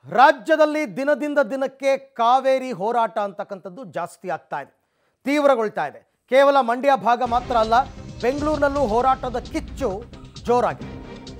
ರಾಜ್ಯದಲ್ಲಿ ದಿನದಿಂದ ದಿನಕ್ಕೆ ಕಾವೇರಿ ಹೋರಾಟ ಅಂತಕ್ಕಂಥದ್ದು ಜಾಸ್ತಿ ಆಗ್ತಾ ಇದೆ ತೀವ್ರಗೊಳ್ತಾ ಇದೆ ಕೇವಲ ಮಂಡ್ಯ ಭಾಗ ಮಾತ್ರ ಅಲ್ಲ ಬೆಂಗಳೂರಿನಲ್ಲೂ ಹೋರಾಟದ ಕಿಚ್ಚು ಜೋರಾಗಿದೆ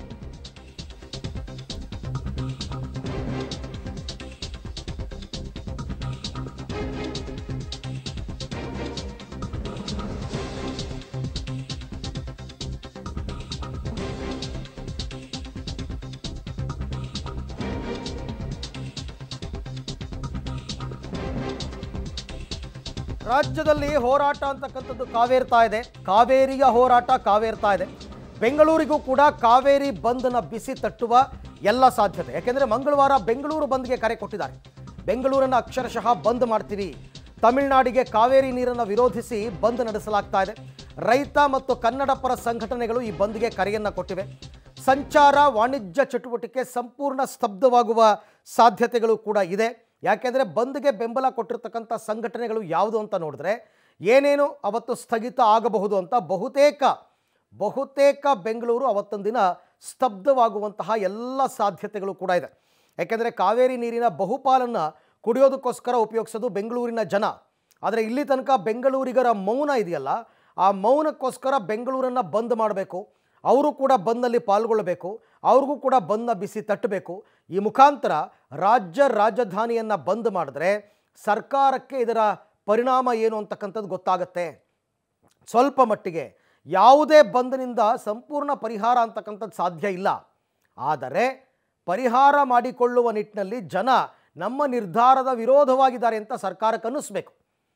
ರಾಜ್ಯದಲ್ಲಿ ಹೋರಾಟ ಅಂತಕ್ಕಂಥದ್ದು ಕಾವೇರ್ತಾ ಇದೆ ಕಾವೇರಿಯ ಹೋರಾಟ ಕಾವೇರ್ತಾ ಇದೆ ಬೆಂಗಳೂರಿಗೂ ಕೂಡ ಕಾವೇರಿ ಬಂದ್ನ ಬಿಸಿ ತಟ್ಟುವ ಎಲ್ಲ ಸಾಧ್ಯತೆ ಯಾಕೆಂದರೆ ಮಂಗಳವಾರ ಬೆಂಗಳೂರು ಬಂದ್ಗೆ ಕರೆ ಕೊಟ್ಟಿದ್ದಾರೆ ಬೆಂಗಳೂರನ್ನು ಅಕ್ಷರಶಃ ಬಂದ್ ಮಾಡ್ತೀವಿ ತಮಿಳುನಾಡಿಗೆ ಕಾವೇರಿ ನೀರನ್ನು ವಿರೋಧಿಸಿ ಬಂದ್ ನಡೆಸಲಾಗ್ತಾ ಇದೆ ರೈತ ಮತ್ತು ಕನ್ನಡ ಪರ ಸಂಘಟನೆಗಳು ಈ ಬಂದ್ಗೆ ಕರೆಯನ್ನು ಕೊಟ್ಟಿವೆ ಸಂಚಾರ ವಾಣಿಜ್ಯ ಚಟುವಟಿಕೆ ಸಂಪೂರ್ಣ ಸ್ತಬ್ಧವಾಗುವ ಸಾಧ್ಯತೆಗಳು ಕೂಡ ಇದೆ ಯಾಕೆಂದರೆ ಬಂದ್ಗೆ ಬೆಂಬಲ ಕೊಟ್ಟಿರ್ತಕ್ಕಂಥ ಸಂಘಟನೆಗಳು ಯಾವುದು ಅಂತ ನೋಡಿದ್ರೆ ಏನೇನು ಅವತ್ತು ಸ್ಥಗಿತ ಆಗಬಹುದು ಅಂತ ಬಹುತೇಕ ಬಹುತೇಕ ಬೆಂಗಳೂರು ಅವತ್ತೊಂದು ದಿನ ಸ್ತಬ್ಧವಾಗುವಂತಹ ಎಲ್ಲ ಸಾಧ್ಯತೆಗಳು ಕೂಡ ಇದೆ ಯಾಕೆಂದರೆ ಕಾವೇರಿ ನೀರಿನ ಬಹುಪಾಲನ್ನು ಕುಡಿಯೋದಕ್ಕೋಸ್ಕರ ಉಪಯೋಗಿಸೋದು ಬೆಂಗಳೂರಿನ ಜನ ಆದರೆ ಇಲ್ಲಿ ತನಕ ಬೆಂಗಳೂರಿಗರ ಮೌನ ಇದೆಯಲ್ಲ ಆ ಮೌನಕ್ಕೋಸ್ಕರ ಬೆಂಗಳೂರನ್ನು ಬಂದ್ ಮಾಡಬೇಕು ಅವರು ಕೂಡ ಬಂದ್ನಲ್ಲಿ ಪಾಲ್ಗೊಳ್ಳಬೇಕು ಅವ್ರಿಗೂ ಕೂಡ ಬಂದ್ನ ಬಿಸಿ ತಟ್ಟಬೇಕು ಈ ಮುಖಾಂತರ ರಾಜ್ಯ ರಾಜಧಾನಿಯನ್ನು ಬಂದ್ ಮಾಡಿದ್ರೆ ಸರ್ಕಾರಕ್ಕೆ ಇದರ ಪರಿಣಾಮ ಏನು ಅಂತಕ್ಕಂಥದ್ದು ಗೊತ್ತಾಗತ್ತೆ ಸ್ವಲ್ಪ ಮಟ್ಟಿಗೆ ಯಾವುದೇ ಬಂದ್ನಿಂದ ಸಂಪೂರ್ಣ ಪರಿಹಾರ ಅಂತಕ್ಕಂಥದ್ದು ಸಾಧ್ಯ ಇಲ್ಲ ಆದರೆ ಪರಿಹಾರ ಮಾಡಿಕೊಳ್ಳುವ ನಿಟ್ಟಿನಲ್ಲಿ ಜನ ನಮ್ಮ ನಿರ್ಧಾರದ ವಿರೋಧವಾಗಿದ್ದಾರೆ ಅಂತ ಸರ್ಕಾರಕ್ಕೆ ಅನ್ನಿಸ್ಬೇಕು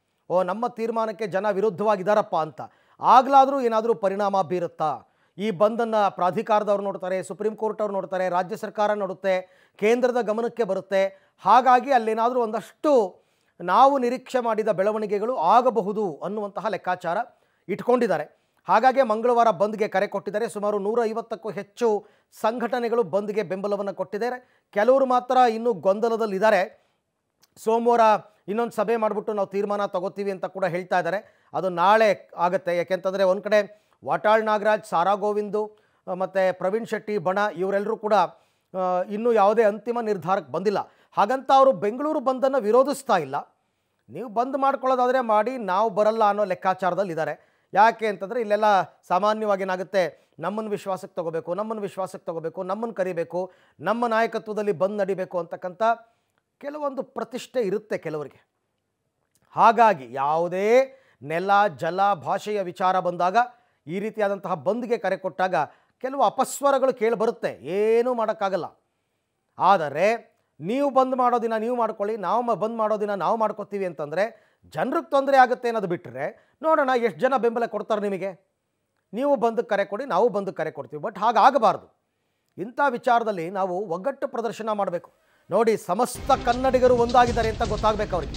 ಓ ನಮ್ಮ ತೀರ್ಮಾನಕ್ಕೆ ಜನ ವಿರುದ್ಧವಾಗಿದ್ದಾರಪ್ಪ ಅಂತ ಆಗಲಾದರೂ ಏನಾದರೂ ಪರಿಣಾಮ ಬೀರುತ್ತಾ ಈ ಬಂದನ್ನು ಪ್ರಾಧಿಕಾರದವ್ರು ನೋಡ್ತಾರೆ ಸುಪ್ರೀಂ ಕೋರ್ಟ್ ಅವ್ರು ನೋಡ್ತಾರೆ ರಾಜ್ಯ ಸರ್ಕಾರ ನೋಡುತ್ತೆ ಕೇಂದ್ರದ ಗಮನಕ್ಕೆ ಬರುತ್ತೆ ಹಾಗಾಗಿ ಅಲ್ಲೇನಾದರೂ ಒಂದಷ್ಟು ನಾವು ನಿರೀಕ್ಷೆ ಮಾಡಿದ ಬೆಳವಣಿಗೆಗಳು ಆಗಬಹುದು ಅನ್ನುವಂತಹ ಲೆಕ್ಕಾಚಾರ ಇಟ್ಕೊಂಡಿದ್ದಾರೆ ಹಾಗಾಗಿ ಮಂಗಳವಾರ ಬಂದ್ಗೆ ಕರೆ ಕೊಟ್ಟಿದ್ದಾರೆ ಸುಮಾರು ನೂರ ಐವತ್ತಕ್ಕೂ ಹೆಚ್ಚು ಸಂಘಟನೆಗಳು ಬಂದ್ಗೆ ಬೆಂಬಲವನ್ನು ಕೊಟ್ಟಿದ್ದಾರೆ ಕೆಲವರು ಮಾತ್ರ ಇನ್ನೂ ಗೊಂದಲದಲ್ಲಿದ್ದಾರೆ ಸೋಮವಾರ ಇನ್ನೊಂದು ಸಭೆ ಮಾಡಿಬಿಟ್ಟು ನಾವು ತೀರ್ಮಾನ ತಗೋತೀವಿ ಅಂತ ಕೂಡ ಹೇಳ್ತಾ ಇದ್ದಾರೆ ಅದು ನಾಳೆ ಆಗುತ್ತೆ ಯಾಕೆಂತಂದರೆ ಒಂದು ಕಡೆ ವಾಟಾಳ್ ನಾಗರಾಜ್ ಸಾರಾ ಗೋವಿಂದು ಮತ್ತು ಪ್ರವೀಣ್ ಶೆಟ್ಟಿ ಬಣ ಇವರೆಲ್ಲರೂ ಕೂಡ ಆ, ಇನ್ನೂ ಯಾವುದೇ ಅಂತಿಮ ನಿರ್ಧಾರಕ್ಕೆ ಬಂದಿಲ್ಲ ಹಾಗಂತ ಅವರು ಬೆಂಗಳೂರು ಬಂದನ್ನು ವಿರೋಧಿಸ್ತಾ ಇಲ್ಲ ನೀವು ಬಂದ್ ಮಾಡ್ಕೊಳ್ಳೋದಾದರೆ ಮಾಡಿ ನಾವು ಬರಲ್ಲ ಅನ್ನೋ ಲೆಕ್ಕಾಚಾರದಲ್ಲಿ ಇದ್ದಾರೆ ಯಾಕೆ ಅಂತಂದರೆ ಇಲ್ಲೆಲ್ಲ ಸಾಮಾನ್ಯವಾಗಿ ಏನಾಗುತ್ತೆ ನಮ್ಮನ್ನು ವಿಶ್ವಾಸಕ್ಕೆ ತಗೋಬೇಕು ನಮ್ಮನ್ನು ವಿಶ್ವಾಸಕ್ಕೆ ತಗೋಬೇಕು ನಮ್ಮನ್ನು ಕರಿಬೇಕು ನಮ್ಮ ನಾಯಕತ್ವದಲ್ಲಿ ಬಂದ್ ನಡಿಬೇಕು ಅಂತಕ್ಕಂಥ ಕೆಲವೊಂದು ಪ್ರತಿಷ್ಠೆ ಇರುತ್ತೆ ಕೆಲವರಿಗೆ ಹಾಗಾಗಿ ಯಾವುದೇ ನೆಲ ಜಲ ಭಾಷೆಯ ವಿಚಾರ ಬಂದಾಗ ಈ ರೀತಿಯಾದಂತಹ ಬಂದ್ಗೆ ಕರೆ ಕೊಟ್ಟಾಗ ಕೆಲವು ಅಪಸ್ವರಗಳು ಕೇಳಿ ಬರುತ್ತೆ ಏನೂ ಮಾಡೋಕ್ಕಾಗಲ್ಲ ಆದರೆ ನೀವು ಬಂದ್ ಮಾಡೋ ದಿನ ನೀವು ಮಾಡ್ಕೊಳ್ಳಿ ನಾವು ಮ- ಬಂದ್ ಮಾಡೋ ದಿನ ನಾವು ಮಾಡ್ಕೋತೀವಿ ಅಂತಂದರೆ ಜನರಿಗೆ ತೊಂದರೆ ಆಗುತ್ತೆ ಅನ್ನೋದು ಬಿಟ್ಟರೆ ನೋಡೋಣ ಎಷ್ಟು ಜನ ಬೆಂಬಲ ಕೊಡ್ತಾರೆ ನಿಮಗೆ ನೀವು ಬಂದು ಕರೆ ಕೊಡಿ ನಾವು ಬಂದು ಕರೆ ಕೊಡ್ತೀವಿ ಬಟ್ ಹಾಗಾಗಬಾರ್ದು ಇಂಥ ವಿಚಾರದಲ್ಲಿ ನಾವು ಒಗ್ಗಟ್ಟು ಪ್ರದರ್ಶನ ಮಾಡಬೇಕು ನೋಡಿ ಸಮಸ್ತ ಕನ್ನಡಿಗರು ಒಂದಾಗಿದ್ದಾರೆ ಅಂತ ಗೊತ್ತಾಗಬೇಕು ಅವರಿಗೆ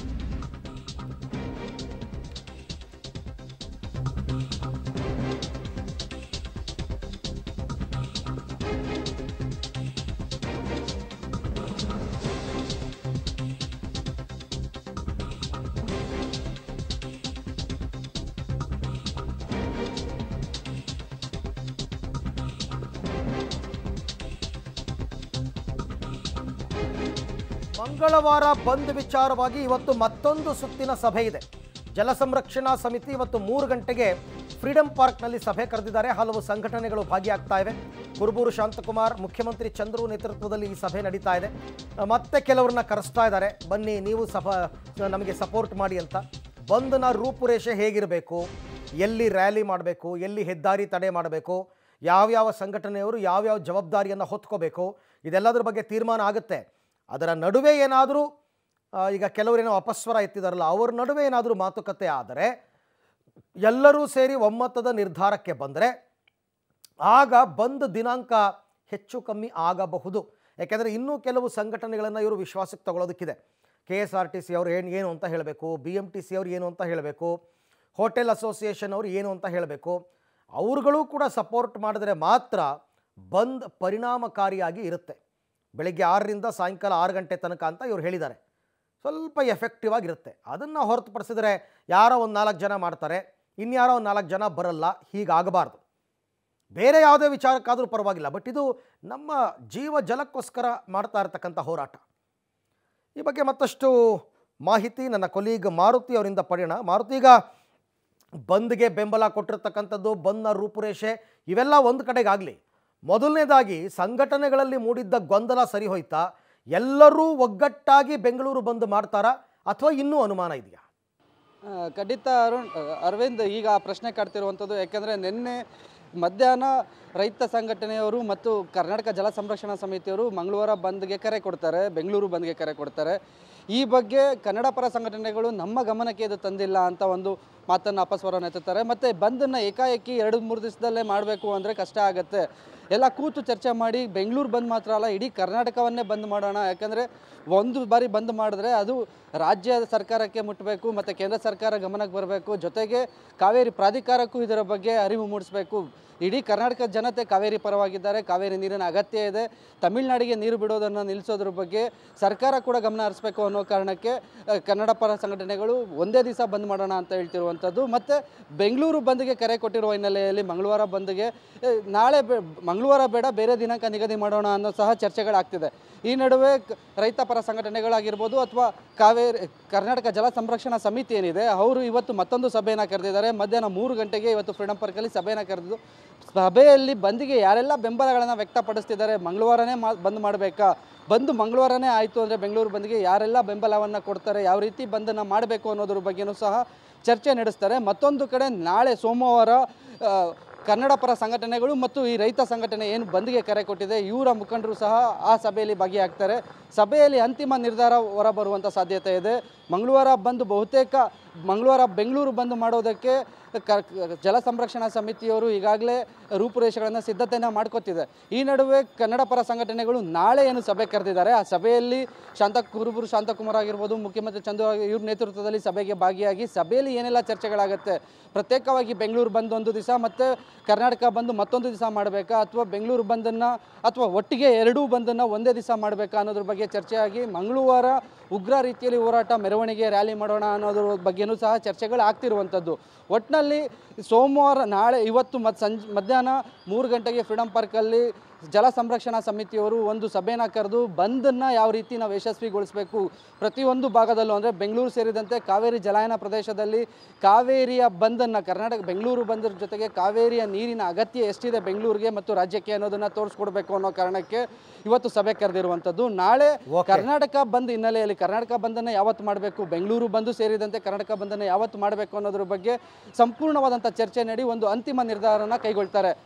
ಮಂಗಳವಾರ ಬಂದ್ ವಿಚಾರವಾಗಿ ಇವತ್ತು ಮತ್ತೊಂದು ಸುತ್ತಿನ ಸಭೆ ಇದೆ ಜಲ ಸಂರಕ್ಷಣಾ ಸಮಿತಿ ಇವತ್ತು ಮೂರು ಗಂಟೆಗೆ ಫ್ರೀಡಂ ಪಾರ್ಕ್ನಲ್ಲಿ ಸಭೆ ಕರೆದಿದ್ದಾರೆ ಹಲವು ಸಂಘಟನೆಗಳು ಭಾಗಿಯಾಗ್ತಾ ಇವೆ ಕುರುಬೂರು ಶಾಂತಕುಮಾರ್ ಮುಖ್ಯಮಂತ್ರಿ ಚಂದ್ರು ನೇತೃತ್ವದಲ್ಲಿ ಈ ಸಭೆ ನಡೀತಾ ಇದೆ ಅಹ್, ಮತ್ತೆ ಕೆಲವ್ರನ್ನ ಕರೆಸ್ತಾ ಇದ್ದಾರೆ ಬನ್ನಿ ನೀವು ಸಭಾ ನಮಗೆ ಸಪೋರ್ಟ್ ಮಾಡಿ ಅಂತ ಬಂದ್ನ ರೂಪುರೇಷೆ ಹೇಗಿರಬೇಕು ಎಲ್ಲಿ ರ್ಯಾಲಿ ಮಾಡಬೇಕು ಎಲ್ಲಿ ಹೆದ್ದಾರಿ ತಡೆ ಮಾಡಬೇಕು ಯಾವ್ಯಾವ ಸಂಘಟನೆಯವರು ಯಾವ್ಯಾವ ಜವಾಬ್ದಾರಿಯನ್ನು ಹೊತ್ಕೋಬೇಕು ಇದೆಲ್ಲದರ ಬಗ್ಗೆ ತೀರ್ಮಾನ ಆಗುತ್ತೆ ಅದರ ನಡುವೆ ಏನಾದರೂ ಈಗ ಕೆಲವರೇನೋ ಅಪಸ್ವರ ಎತ್ತಿದಾರಲ್ಲ ಅವ್ರ ನಡುವೆ ಏನಾದರೂ ಮಾತುಕತೆ ಆದರೆ ಎಲ್ಲರೂ ಸೇರಿ ಒಮ್ಮತದ ನಿರ್ಧಾರಕ್ಕೆ ಬಂದರೆ ಆಗ ಬಂದ್ ದಿನಾಂಕ ಹೆಚ್ಚು ಕಮ್ಮಿ ಆಗಬಹುದು ಯಾಕೆಂದರೆ ಇನ್ನೂ ಕೆಲವು ಸಂಘಟನೆಗಳನ್ನು ಇವರು ವಿಶ್ವಾಸಕ್ಕೆ ತಗೊಳ್ಳೋದಕ್ಕಿದೆ K S R T C ಅವ್ರು ಏನು ಏನು ಅಂತ ಹೇಳಬೇಕು ಬಿ ಎಮ್ ಟಿ ಸಿ ಅವ್ರು ಏನು ಅಂತ ಹೇಳಬೇಕು ಹೋಟೆಲ್ ಅಸೋಸಿಯೇಷನ್ ಅವ್ರು ಏನು ಅಂತ ಹೇಳಬೇಕು ಅವ್ರುಗಳು ಕೂಡ ಸಪೋರ್ಟ್ ಮಾಡಿದ್ರೆ ಮಾತ್ರ ಬಂದ್ ಪರಿಣಾಮಕಾರಿಯಾಗಿ ಇರುತ್ತೆ ಬೆಳಗ್ಗೆ ಆರರಿಂದ ಸಾಯಂಕಾಲ ಆರು ಗಂಟೆ ತನಕ ಅಂತ ಇವ್ರು ಹೇಳಿದ್ದಾರೆ ಸ್ವಲ್ಪ ಎಫೆಕ್ಟಿವ್ ಆಗಿರುತ್ತೆ ಅದನ್ನು ಹೊರತುಪಡಿಸಿದ್ರೆ ಯಾರೋ ಒಂದು ನಾಲ್ಕು ಜನ ಮಾಡ್ತಾರೆ ಇನ್ಯಾರೋ ಒಂದು ನಾಲ್ಕು ಜನ ಬರಲ್ಲ ಹೀಗಾಗಬಾರ್ದು ಬೇರೆ ಯಾವುದೇ ವಿಚಾರಕ್ಕಾದರೂ ಪರವಾಗಿಲ್ಲ ಬಟ್ ಇದು ನಮ್ಮ ಜೀವ ಜಲಕ್ಕೋಸ್ಕರ ಮಾಡ್ತಾ ಇರತಕ್ಕಂಥ ಹೋರಾಟ ಈ ಬಗ್ಗೆ ಮತ್ತಷ್ಟು ಮಾಹಿತಿ ನನ್ನ ಕೊಲೀಗ್ ಮಾರುತಿ ಅವರಿಂದ ಪಡೆಯೋಣ ಮಾರುತಿ ಈಗ ಬಂದ್ಗೆ ಬೆಂಬಲ ಕೊಟ್ಟಿರ್ತಕ್ಕಂಥದ್ದು ಬಂದ್ನ ರೂಪುರೇಷೆ ಇವೆಲ್ಲ ಒಂದು ಕಡೆಗಾಗಲಿ ಮೊದಲನೇದಾಗಿ ಸಂಘಟನೆಗಳಲ್ಲಿ ಮೂಡಿದ್ದ ಗೊಂದಲ ಸರಿ ಹೋಯ್ತಾ ಎಲ್ಲರೂ ಒಗ್ಗಟ್ಟಾಗಿ ಬೆಂಗಳೂರು ಬಂದ್ ಮಾಡ್ತಾರಾ ಅಥವಾ ಇನ್ನೂ ಅನುಮಾನ ಇದೆಯಾ ಆ, ಖಂಡಿತ ಅರುಣ್ ಆ, ಅರವಿಂದ್ ಈಗ ಆ ಪ್ರಶ್ನೆ ಕಾಡ್ತಿರುವಂಥದ್ದು ಯಾಕೆಂದರೆ ನಿನ್ನೆ ಮಧ್ಯಾಹ್ನ ರೈತ ಸಂಘಟನೆಯವರು ಮತ್ತು ಕರ್ನಾಟಕ ಜಲ ಸಂರಕ್ಷಣಾ ಸಮಿತಿಯವರು ಮಂಗಳವಾರ ಬಂದ್ಗೆ ಕರೆ ಕೊಡ್ತಾರೆ ಬೆಂಗಳೂರು ಬಂದ್ಗೆ ಕರೆ ಕೊಡ್ತಾರೆ ಈ ಬಗ್ಗೆ ಕನ್ನಡ ಪರ ಸಂಘಟನೆಗಳು ನಮ್ಮ ಗಮನಕ್ಕೆ ಇದು ತಂದಿಲ್ಲ ಅಂತ ಒಂದು ಮಾತನ್ನು ಅಪಸ್ವರವನ್ನು ಎತ್ತುತ್ತಾರೆ ಮತ್ತು ಬಂದನ್ನು ಏಕಾಏಕಿ ಎರಡು ಮೂರು ದಿವಸದಲ್ಲೇ ಮಾಡಬೇಕು ಅಂದರೆ ಕಷ್ಟ ಆಗುತ್ತೆ ಎಲ್ಲ ಕೂತು ಚರ್ಚೆ ಮಾಡಿ ಬೆಂಗಳೂರು ಬಂದ್ ಮಾತ್ರ ಅಲ್ಲ ಇಡೀ ಕರ್ನಾಟಕವನ್ನೇ ಬಂದ್ ಮಾಡೋಣ ಯಾಕಂದರೆ ಒಂದು ಬಾರಿ ಬಂದ್ ಮಾಡಿದ್ರೆ ಅದು ರಾಜ್ಯ ಸರ್ಕಾರಕ್ಕೆ ಮುಟ್ಟಬೇಕು ಮತ್ತು ಕೇಂದ್ರ ಸರ್ಕಾರ ಗಮನಕ್ಕೆ ಬರಬೇಕು ಜೊತೆಗೆ ಕಾವೇರಿ ಪ್ರಾಧಿಕಾರಕ್ಕೂ ಇದರ ಬಗ್ಗೆ ಅರಿವು ಮೂಡಿಸಬೇಕು ಇಡೀ ಕರ್ನಾಟಕ ಜನತೆ ಕಾವೇರಿ ಪರವಾಗಿದ್ದಾರೆ ಕಾವೇರಿ ನೀರಿನ ಅಗತ್ಯ ಇದೆ ತಮಿಳುನಾಡಿಗೆ ನೀರು ಬಿಡೋದನ್ನು ನಿಲ್ಲಿಸೋದ್ರ ಬಗ್ಗೆ ಸರ್ಕಾರ ಕೂಡ ಗಮನ ಹರಿಸಬೇಕು ಅನ್ನೋ ಕಾರಣಕ್ಕೆ ಆ, ಕನ್ನಡ ಪರ ಸಂಘಟನೆಗಳು ಒಂದೇ ದಿವಸ ಬಂದ್ ಮಾಡೋಣ ಅಂತ ಹೇಳ್ತಿರುವಂಥದ್ದು ಮತ್ತು ಬೆಂಗಳೂರು ಬಂದ್ಗೆ ಕರೆ ಕೊಟ್ಟಿರುವ ಹಿನ್ನೆಲೆಯಲ್ಲಿ ಮಂಗಳವಾರ ಬಂದ್ಗೆ ಆ, ನಾಳೆ ಬೆ ಮಂಗಳವಾರ ಬೇಡ ಬೇರೆ ದಿನಾಂಕ ನಿಗದಿ ಮಾಡೋಣ ಅನ್ನೋ ಸಹ ಚರ್ಚೆಗಳಾಗ್ತಿದೆ ಈ ನಡುವೆ ಕ- ರೈತ ಪರ ಸಂಘಟನೆಗಳಾಗಿರ್ಬೋದು ಅಥವಾ ಕಾವೇರಿ ಕರ್ನಾಟಕ ಜಲ ಸಂರಕ್ಷಣಾ ಸಮಿತಿ ಏನಿದೆ ಅವರು ಇವತ್ತು ಮತ್ತೊಂದು ಸಭೆಯನ್ನು ಕರೆದಿದ್ದಾರೆ ಮಧ್ಯಾಹ್ನ ಮೂರು ಗಂಟೆಗೆ ಇವತ್ತು ಫ್ರೀಡಂ ಪಾರ್ಕಲ್ಲಿ ಸಭೆಯನ್ನು ಕರೆದು ಸಭೆಯಲ್ಲಿ ಬಂದಿಗೆ ಯಾರೆಲ್ಲ ಬೆಂಬಲಗಳನ್ನು ವ್ಯಕ್ತಪಡಿಸ್ತಿದ್ದಾರೆ ಮಂಗಳವಾರನೇ ಮಾ ಬಂದ್ ಮಾಡಬೇಕಾ ಬಂದು ಮಂಗಳವಾರನೇ ಆಯಿತು ಅಂದರೆ ಬೆಂಗಳೂರು ಬಂದ್ಗೆ ಯಾರೆಲ್ಲ ಬೆಂಬಲವನ್ನು ಕೊಡ್ತಾರೆ ಯಾವ ರೀತಿ ಬಂದನ್ನು ಮಾಡಬೇಕು ಅನ್ನೋದ್ರ ಬಗ್ಗೆನೂ ಸಹ ಚರ್ಚೆ ನಡೆಸ್ತಾರೆ ಮತ್ತೊಂದು ಕಡೆ ನಾಳೆ ಸೋಮವಾರ ಆ, ಕನ್ನಡ ಪರ ಸಂಘಟನೆಗಳು ಮತ್ತು ಈ ರೈತ ಸಂಘಟನೆ ಏನು ಬಂದ್ಗೆ ಕರೆ ಕೊಟ್ಟಿದೆ ಇವರ ಮುಖಂಡರು ಸಹ ಆ ಸಭೆಯಲ್ಲಿ ಭಾಗಿಯಾಗ್ತಾರೆ ಸಭೆಯಲ್ಲಿ ಅಂತಿಮ ನಿರ್ಧಾರ ಹೊರಬರುವಂಥ ಸಾಧ್ಯತೆ ಇದೆ ಮಂಗಳವಾರ ಬಂದು ಬಹುತೇಕ ಮಂಗಳವಾರ ಬೆಂಗಳೂರು ಬಂದ್ ಮಾಡೋದಕ್ಕೆ ಕ ಜಲ ಸಂರಕ್ಷಣಾ ಸಮಿತಿಯವರು ಈಗಾಗಲೇ ರೂಪುರೇಷೆಗಳನ್ನು ಸಿದ್ಧತೆಯನ್ನು ಮಾಡ್ಕೊತಿದೆ ಈ ನಡುವೆ ಕನ್ನಡ ಪರ ಸಂಘಟನೆಗಳು ನಾಳೆ ಏನು ಸಭೆ ಕರೆದಿದ್ದಾರೆ ಆ ಸಭೆಯಲ್ಲಿ ಶಾಂತ ಕುರುಬುರು ಶಾಂತಕುಮಾರ್ ಆಗಿರ್ಬೋದು ಮುಖ್ಯಮಂತ್ರಿ ಚಂದ್ರು ಆಗಿ- ಇವ್ರ ನೇತೃತ್ವದಲ್ಲಿ ಸಭೆಗೆ ಭಾಗಿಯಾಗಿ ಸಭೆಯಲ್ಲಿ ಏನೆಲ್ಲ ಚರ್ಚೆಗಳಾಗುತ್ತೆ ಪ್ರತ್ಯೇಕವಾಗಿ ಬೆಂಗಳೂರು ಬಂದ್ ಒಂದು ದಿವಸ ಮತ್ತು ಕರ್ನಾಟಕ ಬಂದು ಮತ್ತೊಂದು ದಿವಸ ಮಾಡಬೇಕಾ ಅಥವಾ ಬೆಂಗಳೂರು ಬಂದನ್ನು ಅಥವಾ ಒಟ್ಟಿಗೆ ಎರಡೂ ಬಂದನ್ನು ಒಂದೇ ದಿವಸ ಮಾಡಬೇಕಾ ಅನ್ನೋದ್ರ ಬಗ್ಗೆ ಚರ್ಚೆಯಾಗಿ ಮಂಗಳವಾರ ಉಗ್ರ ರೀತಿಯಲ್ಲಿ ಹೋರಾಟ ಮೆರವಣಿಗೆ ರ್ಯಾಲಿ ಮಾಡೋಣ ಅನ್ನೋದ್ರ ಬಗ್ಗೆನೂ ಸಹ ಚರ್ಚೆಗಳು ಆಗ್ತಿರುವಂಥದ್ದು ಒಟ್ಟಿನಲ್ಲಿ ಸೋಮವಾರ ನಾಳೆ ಇವತ್ತು ಮತ್ತು ಸಂಜೆ ಮಧ್ಯಾಹ್ನ ಮೂರು ಗಂಟೆಗೆ ಫ್ರೀಡಂ ಪಾರ್ಕಲ್ಲಿ ಜಲ ಸಂರಕ್ಷಣಾ ಸಮಿತಿಯವರು ಒಂದು ಸಭೆನ ಕರೆದು ಬಂದನ್ನು ಯಾವ ರೀತಿ ನಾವು ಯಶಸ್ವಿಗೊಳಿಸಬೇಕು ಪ್ರತಿಯೊಂದು ಭಾಗದಲ್ಲೂ ಅಂದರೆ ಬೆಂಗಳೂರು ಸೇರಿದಂತೆ ಕಾವೇರಿ ಜಲಾಯನ ಪ್ರದೇಶದಲ್ಲಿ ಕಾವೇರಿಯ ಬಂದನ್ನು ಕರ್ನಾಟಕ ಬೆಂಗಳೂರು ಬಂದ್ರ ಜೊತೆಗೆ ಕಾವೇರಿಯ ನೀರಿನ ಅಗತ್ಯ ಎಷ್ಟಿದೆ ಬೆಂಗಳೂರಿಗೆ ಮತ್ತು ರಾಜ್ಯಕ್ಕೆ ಅನ್ನೋದನ್ನು ತೋರಿಸ್ಕೊಡ್ಬೇಕು ಅನ್ನೋ ಕಾರಣಕ್ಕೆ ಇವತ್ತು ಸಭೆ ಕರೆದಿರುವಂಥದ್ದು ನಾಳೆ Okay. ಕರ್ನಾಟಕ ಬಂದ್ ಹಿನ್ನೆಲೆಯಲ್ಲಿ ಕರ್ನಾಟಕ ಬಂದನ್ನು ಯಾವತ್ತು ಮಾಡಬೇಕು ಬೆಂಗಳೂರು ಬಂದು ಸೇರಿದಂತೆ ಕರ್ನಾಟಕ ಬಂದನ್ನು ಯಾವತ್ತು ಮಾಡಬೇಕು ಅನ್ನೋದ್ರ ಬಗ್ಗೆ ಸಂಪೂರ್ಣವಾದಂಥ ಚರ್ಚೆ ನಡಿ ಒಂದು ಅಂತಿಮ ನಿರ್ಧಾರನ ಕೈಗೊಳ್ತಾರೆ